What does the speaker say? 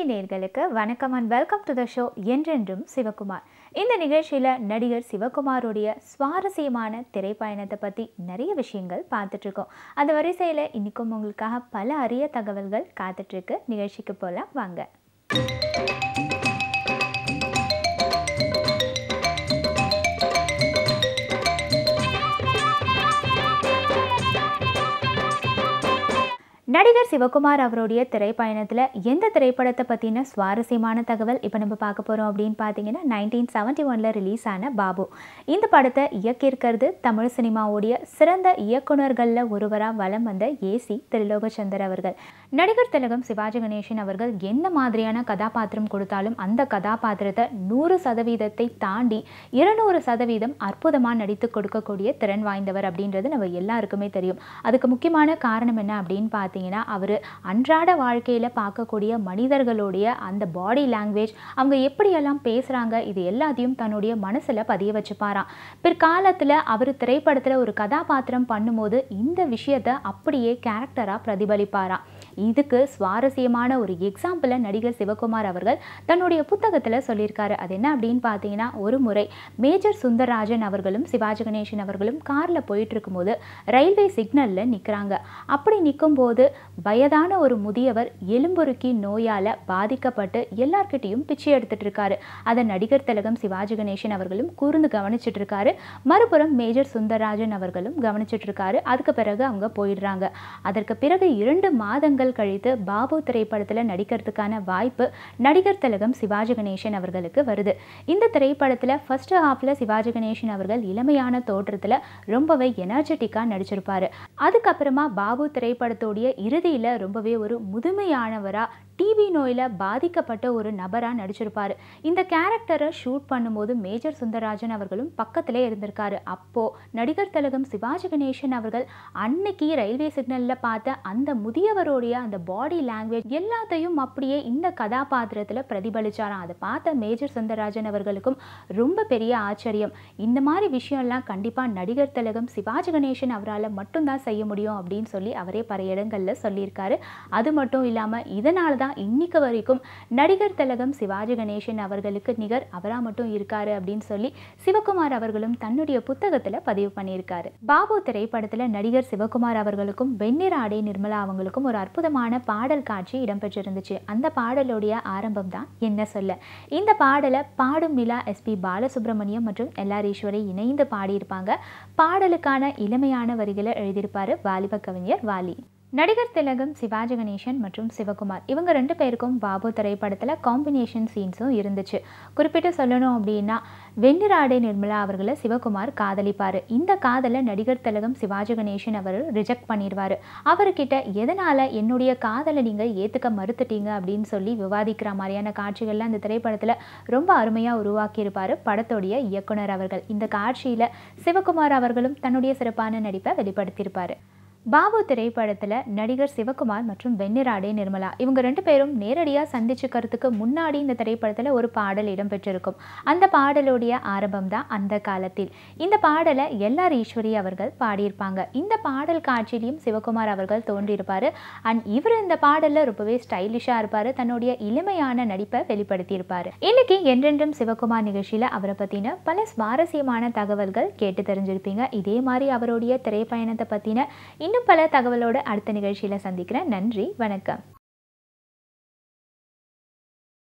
நேர்களுக்கு வணக்கம் and welcome to the show என்றென்றும் சிவகுமார் இந்த நிகழ்ச்சியில் நடிகர் சிவகுமாருடைய சுவாரஸ்யமான திரைப்பயணத்தை பற்றி நிறைய விஷயங்கள் பார்த்துட்ருக்கோம் அந்த வரிசையில் இன்றைக்கும் உங்களுக்காக பல அரிய தகவல்கள் காத்துட்ருக்கு நிகழ்ச்சிக்கு போகலாம் வாங்க நடிகர் சிவகுமார் அவருடைய திரைப்பயணத்தில் எந்த திரைப்படத்தை பற்றின சுவாரஸ்யமான தகவல் இப்போ நம்ம பார்க்க போகிறோம் அப்படின்னு பார்த்தீங்கன்னா நைன்டீன் செவன்ட்டி ஒனில் ரிலீஸ் ஆன பாபு இந்த படத்தை இயக்கியிருக்கிறது தமிழ் சினிமாவுடைய சிறந்த இயக்குனர்களில் ஒருவராக வலம் வந்த ஏசி திருலோகச்சந்தர் அவர்கள் நடிகர் திலகம் சிவாஜி கணேசன் அவர்கள் எந்த மாதிரியான கதாபாத்திரம் கொடுத்தாலும் அந்த கதாபாத்திரத்தை நூறு சதவீதத்தை தாண்டி இருநூறு சதவீதம் அற்புதமாக நடித்து கொடுக்கக்கூடிய திறன் வாய்ந்தவர் அப்படின்றது நம்ம எல்லாருக்குமே தெரியும் அதுக்கு முக்கியமான காரணம் என்ன அப்படின்னு பார்த்தீங்கன்னா அவர் அன்றாட வாழ்க்கையில் பார்க்கக்கூடிய மனிதர்களுடைய அந்த பாடி லாங்குவேஜ் அவங்க எப்படியெல்லாம் பேசுகிறாங்க இது எல்லாத்தையும் தன்னுடைய மனசில் பதிய வச்சுப்பாராம் பிற்காலத்தில் அவர் திரைப்படத்தில் ஒரு கதாபாத்திரம் பண்ணும்போது இந்த விஷயத்தை அப்படியே கேரக்டராக பிரதிபலிப்பாராம் இதுக்கு சுவாரஸ்யமான ஒரு எக்ஸாம்பிளை நடிகர் சிவகுமார் அவர்கள் தன்னுடைய புத்தகத்தில் சொல்லியிருக்காரு அது என்ன அப்படின்னு பார்த்தீங்கன்னா ஒரு முறை மேஜர் சுந்தரராஜன் அவர்களும் சிவாஜி கணேசன் அவர்களும் காரில் போயிட்டு இருக்கும்போது ரயில்வே சிக்னலில் நிற்கிறாங்க அப்படி நிற்கும்போது வயதான ஒரு முதியவர் எலும்புருக்கி நோயால் பாதிக்கப்பட்டு எல்லார்கிட்டையும் பிச்சை எடுத்துட்டு இருக்காரு அதை நடிகர் திலகம் சிவாஜி கணேசன் அவர்களும் கூர்ந்து கவனிச்சிட்டு இருக்காரு மறுபுறம் மேஜர் சுந்தரராஜன் அவர்களும் கவனிச்சிட்டு இருக்காரு அதுக்கு பிறகு அவங்க போயிடுறாங்க அதற்கு பிறகு இரண்டு மாதங்கள் கழித்து பாபு திரைப்படத்தில் நடிக்கிறதுக்கான வாய்ப்பு நடிகர் திலகம் சிவாஜி கணேசன் அவர்களுக்கு வருது இந்த திரைப்படத்தில் ஃபர்ஸ்ட் ஹாஃபில் சிவாஜி கணேசன் அவர்கள் இளமையான தோற்றத்தில் ரொம்பவே எனர்ஜெட்டிக்காக நடிச்சிருப்பாரு அதுக்கப்புறமா பாபு திரைப்படத்தோடைய இறுதியில் ரொம்பவே ஒரு முதுமையானவராக டிபி நோயில் பாதிக்கப்பட்ட ஒரு நபராக நடிச்சிருப்பார் இந்த கேரக்டரை ஷூட் பண்ணும்போது மேஜர் சுந்தரராஜன் அவர்களும் பக்கத்திலே இருந்திருக்காரு அப்போது நடிகர் திலகம் சிவாஜி கணேசன் அவர்கள் அன்னைக்கு ரயில்வே சிக்னலில் பார்த்த அந்த முதியவருடைய அந்த பாடி லாங்குவேஜ் எல்லாத்தையும் அப்படியே இந்த கதாபாத்திரத்தில் பிரதிபலிச்சாராம் அதை பார்த்த மேஜர் சுந்தரராஜன் அவர்களுக்கும் ரொம்ப பெரிய ஆச்சரியம் இந்த மாதிரி விஷயம்லாம் கண்டிப்பாக நடிகர் திலகம் சிவாஜி கணேசன் அவரால் மட்டும்தான் செய்ய முடியும் அப்படின்னு சொல்லி அவரே பல இடங்களில் சொல்லியிருக்காரு அது மட்டும் இல்லாமல் இதனால தான் இன்னைக்கு வரைக்கும் நடிகர் திலகம் சிவாஜி கணேசன் அவர்களுக்கு நிகர் அவரா மட்டும் இருக்காரு அப்படின்னு சொல்லி சிவகுமார் அவர்களும் தன்னுடைய புத்தகத்தில் பதிவு பண்ணியிருக்காரு பாபு திரைப்படத்தில் நடிகர் சிவகுமார் அவர்களுக்கும் வெண்ணிற ஆடை நிர்மலா அவங்களுக்கும் ஒரு அற்புதமான பாடல் காட்சி இடம்பெற்றிருந்துச்சு அந்த பாடலுடைய ஆரம்பம் தான் என்ன சொல்ல இந்த பாடலை பாடும் நிலா எஸ்பி பாலசுப்ரமணியம் மற்றும் எல்ஆர் ஈஸ்வரி இணைந்து பாடியிருப்பாங்க பாடலுக்கான இளமையான வரிகளை எழுதியிருப்பாரு வாலிப கவிஞர் வாலி நடிகர் திலகம் சிவாஜி கணேசன் மற்றும் சிவகுமார் இவங்க ரெண்டு பேருக்கும் பாபு திரைப்படத்தில் காம்பினேஷன் சீன்ஸும் இருந்துச்சு குறிப்பிட்டு சொல்லணும் அப்படின்னா வெண்ணிராடை நிர்மலா அவர்களை சிவகுமார் காதலிப்பார் இந்த காதலை நடிகர் திலகம் சிவாஜி கணேசன் அவர் ரிஜெக்ட் பண்ணிடுவார் அவர்கிட்ட எதனால் என்னுடைய காதலை நீங்கள் ஏற்றுக்க மறுத்துட்டீங்க அப்படின்னு சொல்லி விவாதிக்கிற மாதிரியான காட்சிகள்லாம் இந்த திரைப்படத்தில் ரொம்ப அருமையாக உருவாக்கியிருப்பார் படத்துடைய இயக்குனர் அவர்கள் இந்த காட்சியில் சிவகுமார் அவர்களும் தன்னுடைய சிறப்பான நடிப்பை வெளிப்படுத்தியிருப்பார் பாபு திரைப்படத்தில் நடிகர் சிவகுமார் மற்றும் வெண்ணிராடே நிர்மலா இவங்க ரெண்டு பேரும் நேரடியாக சந்திச்சுக்கிறதுக்கு முன்னாடி இந்த திரைப்படத்தில் ஒரு பாடல் இடம்பெற்றிருக்கும் அந்த பாடலுடைய ஆரம்பம் தான் அந்த காலத்தில் இந்த பாடலை எல்ஆர் ஈஸ்வரி அவர்கள் பாடியிருப்பாங்க இந்த பாடல் காட்சியிலையும் சிவகுமார் அவர்கள் தோன்றியிருப்பார் அண்ட் இவர் இந்த பாடலில் ரொம்பவே ஸ்டைலிஷாக இருப்பார் தன்னுடைய இளமையான நடிப்பை வெளிப்படுத்தியிருப்பார் இன்னைக்கு என்றென்றும் சிவகுமார் நிகழ்ச்சியில் அவரை பற்றின பல சுவாரஸ்யமான தகவல்கள் கேட்டு தெரிஞ்சிருப்பீங்க இதே மாதிரி அவருடைய திரைப்பயணத்தை பற்றின இன்னும் பல தகவலோடு அடுத்த நிகழ்ச்சியில் சந்திக்கிறேன் நன்றி வணக்கம்